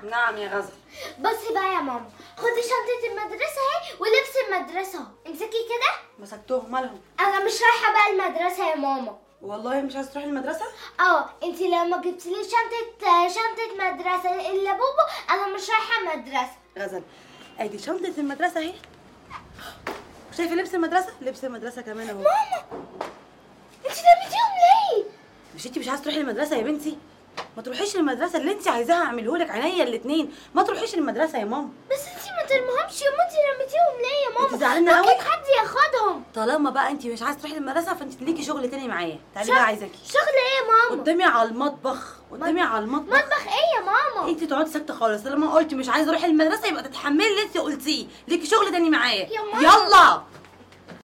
نعم يا غزل بصي بقى يا ماما خدي شنطة المدرسة اهي ولبس المدرسة اهو امسكي كده مسكتهم مالهم انا مش رايحة بقى المدرسة يا ماما والله مش عايز تروحي المدرسه اه انتي لما جبتلي شنطة شنطة مدرسة الا بوبو انا مش رايحة مدرسة غزل ادي شنطه المدرسه اهي شايفه لبس المدرسه لبس المدرسه كمان اهو ماما انتي لميتيهم ليه؟ مش انت مش عايزه تروحي المدرسه يا بنتي ما تروحيش المدرسه اللي انت عايزاها اعمله لك عينيا الاثنين ما تروحيش المدرسه يا ماما بس انتي ما ترميهمش يا ماما انتي رميتيهم ليه يا ماما؟ انتي زعلانة قوي؟ اكيد حد ياخدهم طالما بقى انت مش عايزه تروحي المدرسه فانت ليكي شغل تاني معايا تعالي بقى عايزاكي شغل ايه يا ماما؟ قدامي على المطبخ قدامي على المطبخ مطبخ ايه يا ماما؟ انت تقعدي ساكته خالص لما قلت مش عايزه اروح المدرسه يبقى تتحملي اللي انت قلتيه ليكي شغل تاني معايا يا ماما. يلا